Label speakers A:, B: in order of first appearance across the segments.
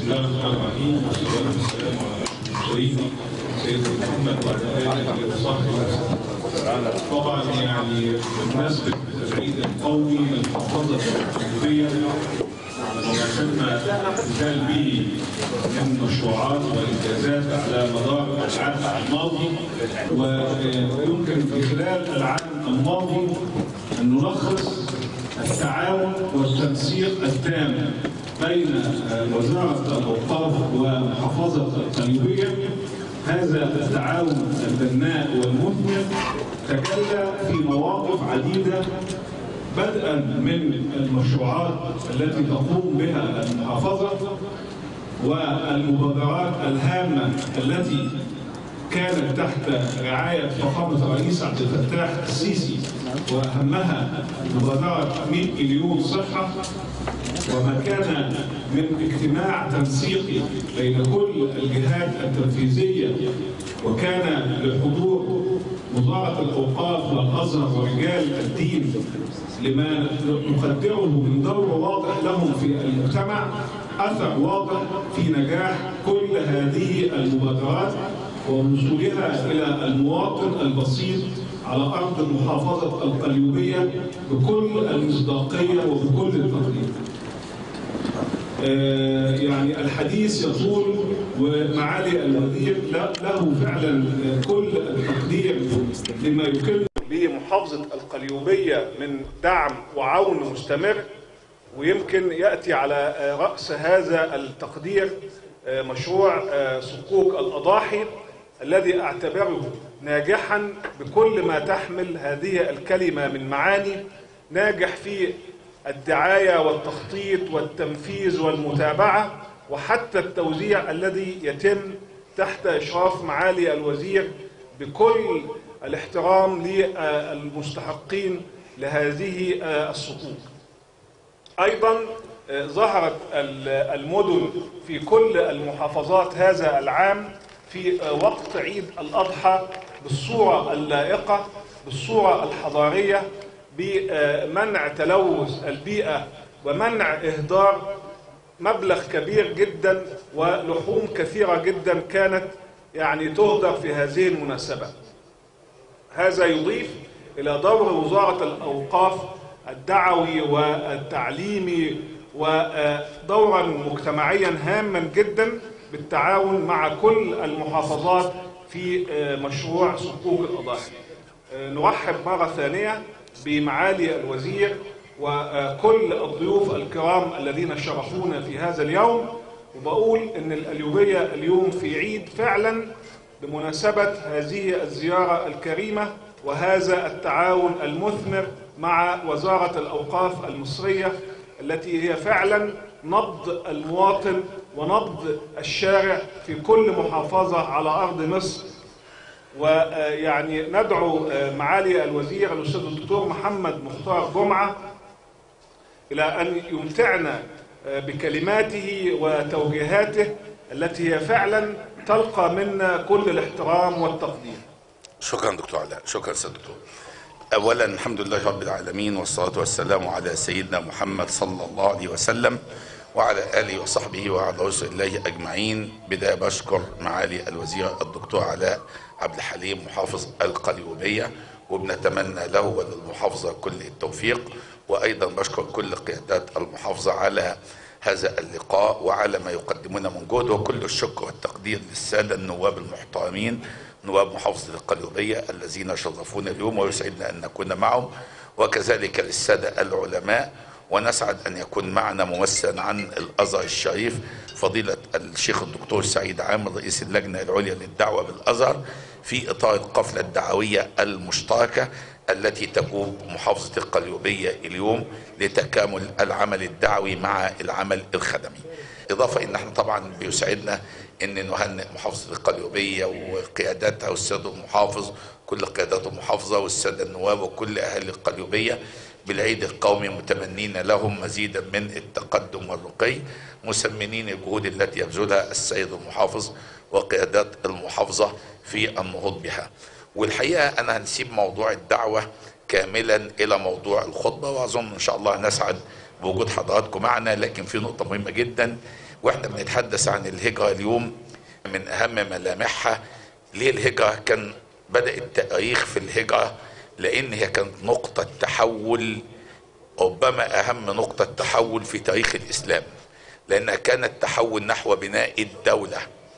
A: الله الرحمن الرحيم والصلاة والسلام على المرسلين سيدنا محمد وعلى آله وصحبه وسلم. طبعا يعني بمناسبة العيد القومي للمحافظة الجنوبية ويتم الامتثال به من مشروعات وانجازات على مدار العام الماضي ويمكن في خلال العام الماضي ان نلخص التعاون والتنسيق التام بين وزاره الاوقاف ومحافظه القليوبيه هذا التعاون البناء والمثمر تجلى في مواقف عديده بدءا من المشروعات التي تقوم بها المحافظة والمبادرات الهامة التي كانت تحت رعاية فخامة الرئيس عبد الفتاح السيسي وأهمها مبادرة 100 مليون صحة وما كان من اجتماع تنسيقي بين كل الجهات التنفيذية وكان لحضور وزارة الأوقاف والأزهر ورجال الدين لما نقدره من دور واضح لهم في المجتمع أثر واضح في نجاح كل هذه المبادرات ووصولها إلى المواطن البسيط على أرض محافظة القليوبية بكل المصداقية وبكل التقدير. آه يعني الحديث يطول ومعالي الوزير له فعلا كل التقدير لما يكن
B: لمحافظة القليوبية من دعم وعون مستمر ويمكن يأتي على رأس هذا التقدير مشروع صكوك الأضاحي الذي أعتبره ناجحا بكل ما تحمل هذه الكلمة من معاني ناجح في الدعاية والتخطيط والتنفيذ والمتابعة وحتى التوزيع الذي يتم تحت إشراف معالي الوزير بكل الاحترام للمستحقين لهذه الصكوك ايضا ظهرت المدن في كل المحافظات هذا العام في وقت عيد الاضحى بالصوره اللائقه بالصوره الحضاريه بمنع تلوث البيئه ومنع اهدار مبلغ كبير جدا ولحوم كثيره جدا كانت يعني تهدر في هذه المناسبه هذا يضيف إلى دور وزارة الأوقاف الدعوي والتعليمي ودورا مجتمعيا هاما جدا بالتعاون مع كل المحافظات في مشروع صكوك الأضاحي نرحب مرة ثانية بمعالي الوزير وكل الضيوف الكرام الذين شرفونا في هذا اليوم وبقول ان القليوبية اليوم في عيد فعلا بمناسبة هذه الزيارة الكريمة وهذا التعاون المثمر مع وزارة الأوقاف المصرية التي هي فعلا نبض المواطن ونبض الشارع في كل محافظة على أرض مصر ويعني ندعو معالي الوزير الأستاذ الدكتور محمد مختار جمعة إلى أن يمتعنا بكلماته وتوجيهاته التي هي فعلا تلقى منا كل الاحترام والتقدير
C: شكرا دكتور علاء شكرا سيد دكتور اولا الحمد لله رب العالمين والصلاه والسلام على سيدنا محمد صلى الله عليه وسلم وعلى اله وصحبه وعلى رسل الله اجمعين بدايه بشكر معالي الوزير الدكتور علاء عبد الحليم محافظ القليوبيه وبنتمنى له وللمحافظه كل التوفيق وايضا بشكر كل قيادات المحافظه على هذا اللقاء وعلى ما يقدمون من جهد وكل الشكر والتقدير للساده النواب المحترمين نواب محافظه القليوبيه الذين شرفونا اليوم ويسعدنا ان نكون معهم وكذلك للساده العلماء ونسعد ان يكون معنا ممثلا عن الازهر الشريف فضيله الشيخ الدكتور سعيد عامر رئيس اللجنه العليا للدعوه بالازهر في اطار القفله الدعويه المشتركه التي تقوم محافظة القليوبية اليوم لتكامل العمل الدعوي مع العمل الخدمي إضافة إن احنا طبعا بيسعدنا إن نهنئ محافظة القليوبية وقياداتها والسيد المحافظ كل قيادات المحافظة والسادة النواب وكل أهل القليوبية بالعيد القومي متمنين لهم مزيدا من التقدم والرقي مسمنين الجهود التي يبذلها السيد المحافظ وقيادات المحافظة في النهوض بها والحقيقه انا هنسيب موضوع الدعوه كاملا الى موضوع الخطبه واظن ان شاء الله نسعد بوجود حضراتكم معنا لكن في نقطه مهمه جدا واحنا بنتحدث عن الهجرة اليوم من اهم ملامحها ليه الهجرة كان بدأ التاريخ في الهجرة لان هي كانت نقطة تحول ربما اهم نقطة تحول في تاريخ الاسلام لانها كانت تحول نحو بناء الدولة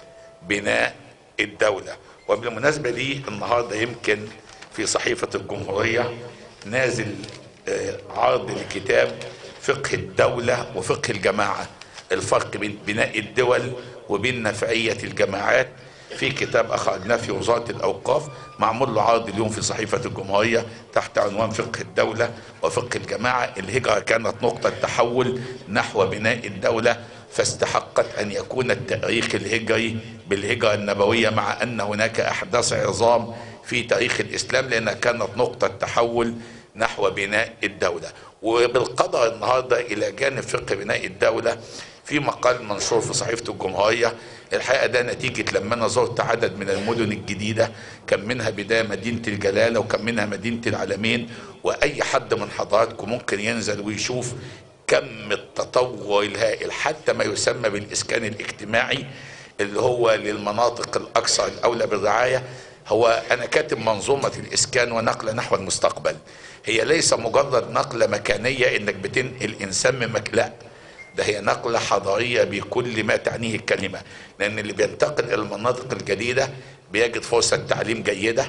C: بناء الدولة وبالمناسبة دي النهاردة يمكن في صحيفة الجمهورية نازل آه، عرض لكتاب فقه الدولة وفقه الجماعة الفرق بين بناء الدول وبين نفعية الجماعات في كتاب أخرجناه في وزارة الأوقاف معمول له عرض اليوم في صحيفة الجمهورية تحت عنوان فقه الدولة وفقه الجماعة الهجرة كانت نقطة تحول نحو بناء الدولة فاستحقت أن يكون التاريخ الهجري بالهجرة النبوية مع أن هناك أحداث عظام في تاريخ الإسلام لأنها كانت نقطة تحول نحو بناء الدولة وبالقدر النهاردة إلى جانب فقه بناء الدولة في مقال منشور في صحيفة الجمهورية الحقيقة ده نتيجة لما أنا زرت عدد من المدن الجديدة كان منها بداية مدينة الجلالة وكان منها مدينة العالمين وأي حد من حضراتكم ممكن ينزل ويشوف كم التطور الهائل حتى ما يسمى بالإسكان الاجتماعي اللي هو للمناطق الأكثر الأولى بالرعاية هو أنا كاتب منظومة الإسكان ونقلة نحو المستقبل هي ليس مجرد نقلة مكانية إنك بتنقل إنسان من مك... لا ده هي نقلة حضارية بكل ما تعنيه الكلمة لأن اللي بينتقل إلى المناطق الجديدة بيجد فرصة تعليم جيدة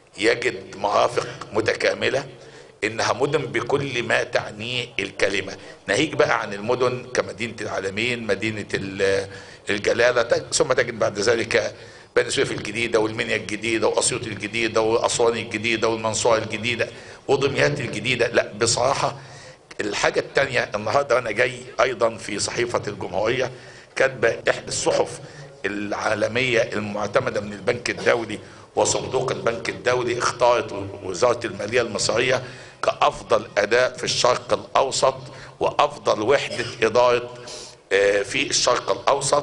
C: يجد مرافق متكاملة إنها مدن بكل ما تعنيه الكلمة ناهيك بقى عن المدن كمدينة العالمين مدينة ال- الجلالة تج- ثم تجد بعد ذلك بني سويف الجديدة والمنيا الجديدة وأسيوط الجديدة وأسوان الجديدة والمنصورة الجديدة ودمياط الجديدة لا بصراحة الحاجة التانية النهاردة أنا جاي أيضا في صحيفة الجمهورية كاتبة إحدى الصحف العالمية المعتمدة من البنك الدولي وصندوق البنك الدولي اختارت وزارة المالية المصرية كأفضل أداء في الشرق الأوسط وأفضل وحدة إدارة آه، في الشرق الأوسط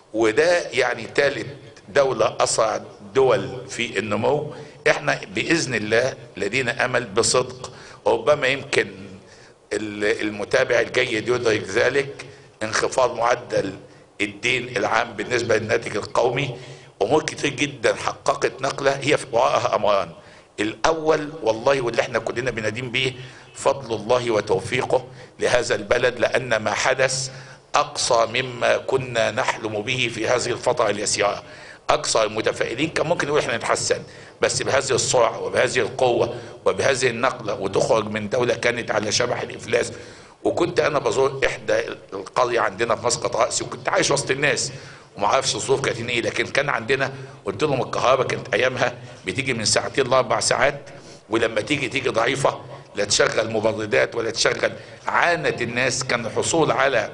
C: وده يعني ثالث دولة أسرع دول في النمو احنا بإذن الله لدينا أمل بصدق وربما يمكن ال- المتابع الجيد يدرك ذلك انخفاض معدل الدين العام بالنسبة للناتج القومي أمور كتير جدا حققت نقلة هي في وراءها أمران الأول والله واللي احنا كلنا بندين به فضل الله وتوفيقه لهذا البلد لأن ما حدث أقصى مما كنا نحلم به في هذه الفترة اليسيرة أكثر المتفائلين كان ممكن يقول احنا نتحسن بس بهذه السرعة وبهذه القوة وبهذه النقلة وتخرج من دولة كانت على شبح الإفلاس وكنت أنا بزور إحدى القرية عندنا في مسقط رأسي وكنت عايش وسط الناس وما اعرفش الظروف كانت ايه لكن كان عندنا قلت لهم الكهرباء كانت ايامها بتيجي من ساعتين لاربع ساعات ولما تيجي تيجي ضعيفه لا تشغل مبردات ولا تشغل عانت الناس كان الحصول على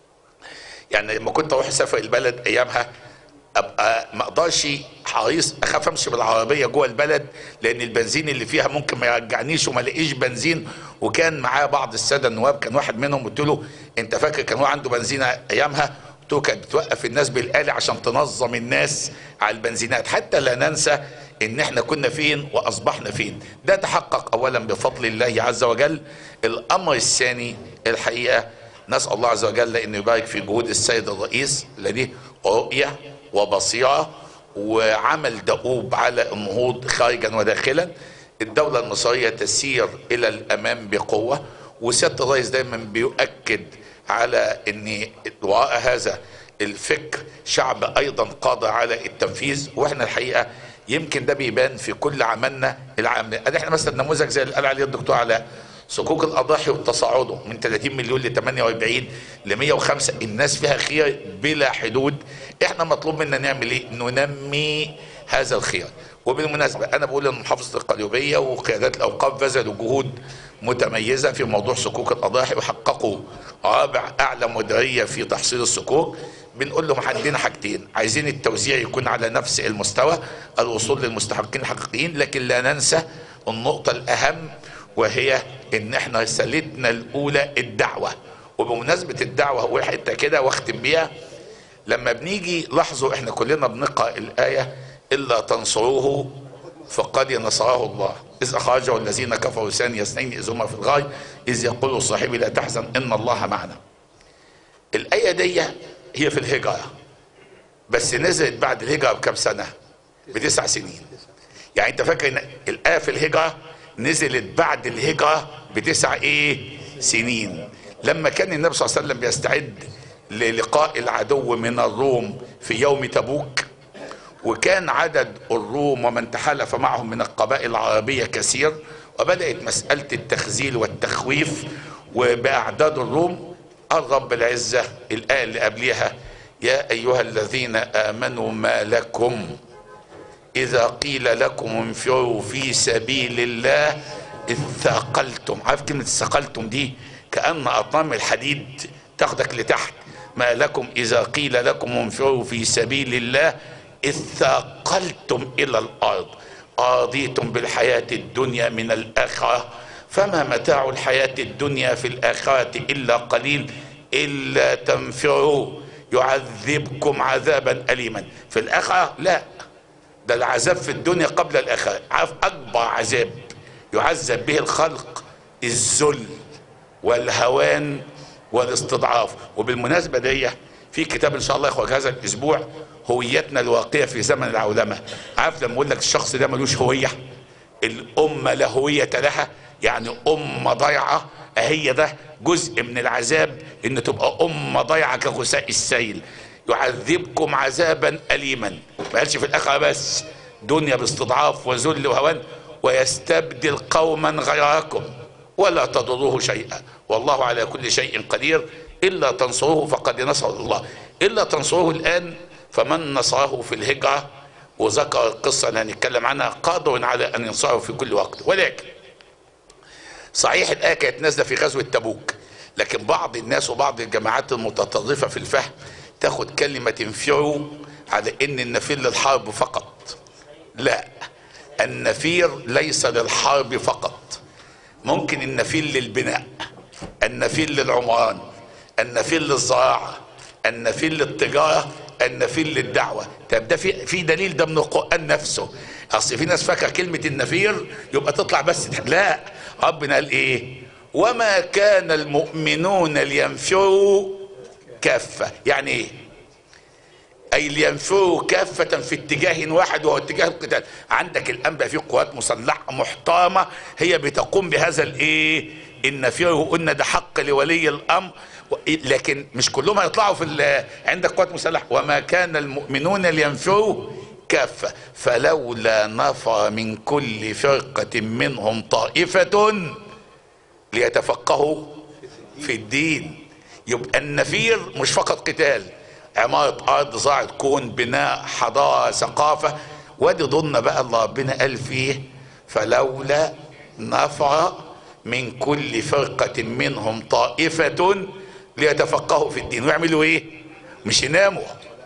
C: يعني لما كنت اروح اسافر البلد ايامها ابقى ما اقدرش حريص اخاف امشي بالعربيه جوه البلد لان البنزين اللي فيها ممكن ما يرجعنيش وما الاقيش بنزين وكان معايا بعض الساده النواب كان واحد منهم قلت له انت فاكر كان هو عنده بنزينه ايامها قلت له كانت بتوقف الناس بالآلة عشان تنظم الناس على البنزينات حتى لا ننسى ان احنا كنا فين واصبحنا فين ده تحقق اولا بفضل الله عز وجل الامر الثاني الحقيقه نسال الله عز وجل انه يبارك في جهود السيد الرئيس الذي رؤيه وبصيره وعمل دؤوب على النهوض خارجا وداخلا الدولة المصرية تسير إلى الأمام بقوة وسيادة الرئيس دايما بيؤكد على أن وراء هذا الفكر شعب أيضا قادر على التنفيذ وإحنا الحقيقة يمكن ده بيبان في كل عملنا العام ادي احنا مثلا نموذج زي اللي قال عليه الدكتور علاء صكوك الاضاحي وتصاعده من 30 مليون ل 48 ل 105 الناس فيها خير بلا حدود احنا مطلوب منا نعمل ايه ننمي هذا الخير وبالمناسبة أنا بقول إن محافظة القليوبية وقيادات الأوقاف بذلوا جهود متميزة في موضوع صكوك الأضاحي وحققوا رابع أعلى مديرية في تحصيل الصكوك بنقول لهم عندنا حاجتين عايزين التوزيع يكون على نفس المستوى الوصول للمستحقين الحقيقيين لكن لا ننسى النقطة الأهم وهي إن إحنا رسالتنا الأولى الدعوة وبمناسبة الدعوة هو حتة كده واختم بيها لما بنيجي لاحظوا احنا كلنا بنقرا الايه الا تنصروه فقد نصره الله اذ اخرجه الذين كفروا ثاني اثنين اذ هما في الغار اذ يقول صاحبي لا تحزن ان الله معنا الايه دي هي في الهجرة بس نزلت بعد الهجرة بكم سنة بتسع سنين يعني انت فاكر ان الآية في الهجرة نزلت بعد الهجرة بتسع ايه سنين لما كان النبي صلى الله عليه وسلم بيستعد للقاء العدو من الروم في يوم تبوك وكان عدد الروم ومن تحالف معهم من القبائل العربية كثير وبدأت مسألة التخزيل والتخويف وبأعداد الروم الرب العزة الآية اللي قبلها يا أيها الذين آمنوا ما لكم إذا قيل لكم انفروا في سبيل الله اثقلتم عارف كلمة اثقلتم دي كأن أطنام الحديد تاخدك لتحت ما لكم إذا قيل لكم انفروا في سبيل الله اثقلتم إلى الأرض رضيتم بالحياة الدنيا من الآخرة فما متاع الحياة الدنيا في الآخرة إلا قليل إلا تنفروا يعذبكم عذابا أليما في الآخرة لا ده العذاب في الدنيا قبل الآخرة عارف أكبر عذاب يعذب به الخلق الذل والهوان والاستضعاف وبالمناسبة دي في كتاب ان شاء الله يخرج هذا الاسبوع هويتنا الواقية في زمن العولمة عارف لما اقول لك الشخص ده ملوش هوية الامة لا هوية لها يعني امة ضيعة هي ده جزء من العذاب ان تبقى امة ضيعة كغثاء السيل يعذبكم عذابا اليما ما قالش في الاخرة بس دنيا باستضعاف وذل وهوان ويستبدل قوما غيركم ولا تضروه شيئا والله على كل شيء قدير إلا تنصروه فقد نصر الله إلا تنصروه الآن فمن نصره في الهجرة وذكر القصة اللي هنتكلم عنها قادر على أن ينصره في كل وقت ولكن صحيح الآية كانت نازلة في غزوة تبوك لكن بعض الناس وبعض الجماعات المتطرفة في الفهم تاخد كلمة انفروا على ان النفير للحرب فقط لا النفير ليس للحرب فقط ممكن النفير للبناء النفير للعمران النفير للزراعة النفير للتجارة النفير للدعوة طب ده في في دليل ده من القرآن نفسه اصل في ناس فاكره كلمة النفير يبقى تطلع بس لا ربنا قال ايه وما كان المؤمنون لينفروا كافة يعني ايه اي لينفروا كافة في اتجاه واحد وهو اتجاه القتال عندك الان بقى في قوات مسلحة محترمة هي بتقوم بهذا الايه النفير وقلنا ده حق لولي الامر لكن مش كلهم هيطلعوا في عندك قوات مسلحة وما كان المؤمنون لينفروا كافة فلولا نفر من كل فرقة منهم طائفة ليتفقهوا في الدين يبقى النفير مش فقط قتال عمارة أرض زراعة كون بناء حضارة ثقافة وادي ضمن بقى الله ربنا قال فيه فلولا نفر من كل فرقة منهم طائفة ليتفقهوا في الدين ويعملوا ايه مش يناموا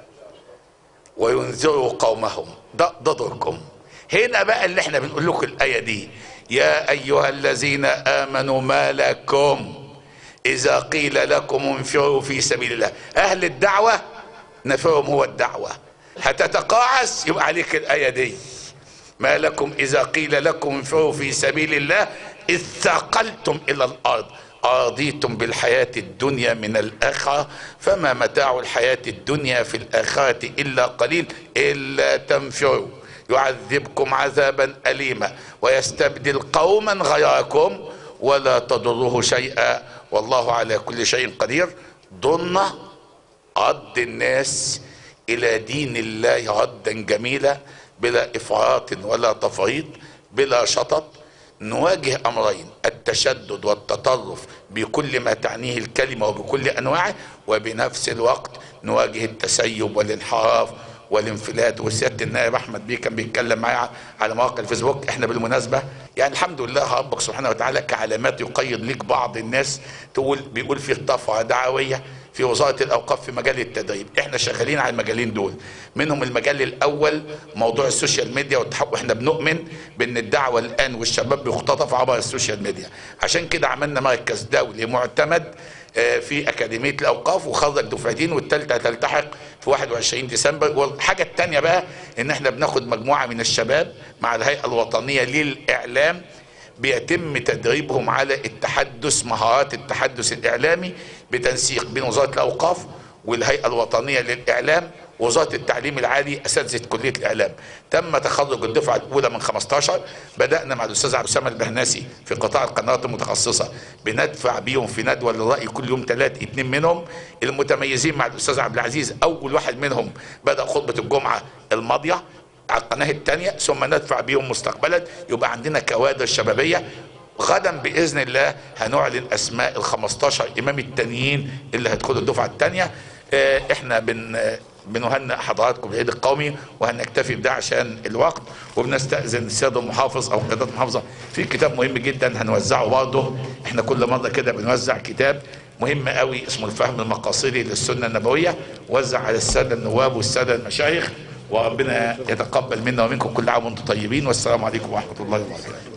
C: وينذروا قومهم ده ده دوركم هنا بقى اللي احنا بنقول لكم الآية دي يا أيها الذين آمنوا ما لكم إذا قيل لكم انفروا في سبيل الله أهل الدعوة نفرهم هو الدعوة هتتقاعس يبقى عليك الآية دي ما لكم إذا قيل لكم انفروا في سبيل الله إذ ثقلتم إلى الأرض أرضيتم بالحياة الدنيا من الآخرة فما متاع الحياة الدنيا في الآخرة إلا قليل إلا تنفروا يعذبكم عذابا أليما ويستبدل قوما غيركم ولا تضروه شيئا والله على كل شيء قدير ضن رد الناس إلى دين الله ردا جميلا بلا إفراط ولا تفريط بلا شطط نواجه امرين التشدد والتطرف بكل ما تعنيه الكلمه وبكل انواعه وبنفس الوقت نواجه التسيب والانحراف والانفلات وسياده النائب احمد بيه كان بيتكلم معايا على مواقع الفيسبوك احنا بالمناسبه يعني الحمد لله ربك سبحانه وتعالى كعلامات يقيد ليك بعض الناس تقول بيقول في طفره دعويه في وزارة الأوقاف في مجال التدريب احنا شغالين على المجالين دول منهم المجال الأول موضوع السوشيال ميديا والتحول احنا بنؤمن بأن الدعوة الآن والشباب بيختطف عبر السوشيال ميديا عشان كده عملنا مركز دولي معتمد في أكاديمية الأوقاف وخرج دفعتين والثالثة هتلتحق في 21 ديسمبر والحاجة الثانية بقى إن احنا بناخد مجموعة من الشباب مع الهيئة الوطنية للإعلام بيتم تدريبهم على التحدث مهارات التحدث الإعلامي بتنسيق بين وزارة الأوقاف والهيئه الوطنيه للاعلام وزاره التعليم العالي اساتذه كليه الاعلام تم تخرج الدفعه الاولى من 15 بدانا مع الاستاذ عبد السلام البهناسي في قطاع القنوات المتخصصه بندفع بيهم في ندوه للراي كل يوم ثلاث اثنين منهم المتميزين مع الاستاذ عبد العزيز اول واحد منهم بدا خطبه الجمعه الماضيه على القناه الثانيه ثم ندفع بيهم مستقبلا يبقى عندنا كوادر شبابيه غدا باذن الله هنعلن اسماء ال 15 امام التانيين اللي هيدخلوا الدفعه الثانيه احنا بن بنهنئ حضراتكم بالعيد القومي وهنكتفي بده عشان الوقت وبنستاذن السيد المحافظ او قيادات المحافظه في كتاب مهم جدا هنوزعه برضه احنا كل مره كده بنوزع كتاب مهم قوي اسمه الفهم المقاصدي للسنه النبويه وزع على الساده النواب والساده المشايخ وربنا يتقبل منا ومنكم كل عام وانتم طيبين والسلام عليكم ورحمه الله وبركاته